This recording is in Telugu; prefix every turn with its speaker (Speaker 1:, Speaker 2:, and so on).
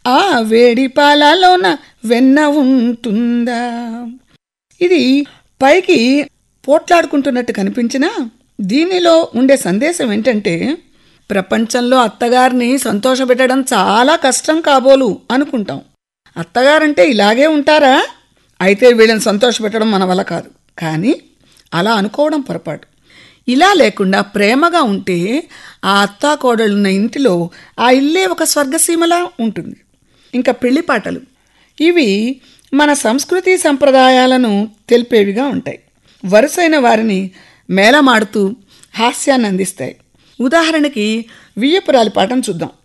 Speaker 1: ఆ వేడి పాలలోన వెన్న ఉంటుందా ఇది పైకి పోట్లాడుకుంటున్నట్టు కనిపించినా దీనిలో ఉండే సందేశం ఏంటంటే ప్రపంచంలో అత్తగారిని సంతోషపెట్టడం చాలా కష్టం కాబోలు అనుకుంటాం అత్తగారంటే ఇలాగే ఉంటారా అయితే వీళ్ళని సంతోషపెట్టడం మన వల్ల కాదు కానీ అలా అనుకోవడం పొరపాటు ఇలా లేకుండా ప్రేమగా ఉంటే ఆ అత్తా కోడలున్న ఇంటిలో ఆ ఇల్లే ఒక స్వర్గసీమలా ఉంటుంది ఇంకా పెళ్లి పాటలు ఇవి మన సంస్కృతి సంప్రదాయాలను తెలిపేవిగా ఉంటాయి వరుసైన వారిని మేళమాడుతూ హాస్యాన్ని అందిస్తాయి ఉదాహరణకి వియ్యపురాలి పాటను చూద్దాం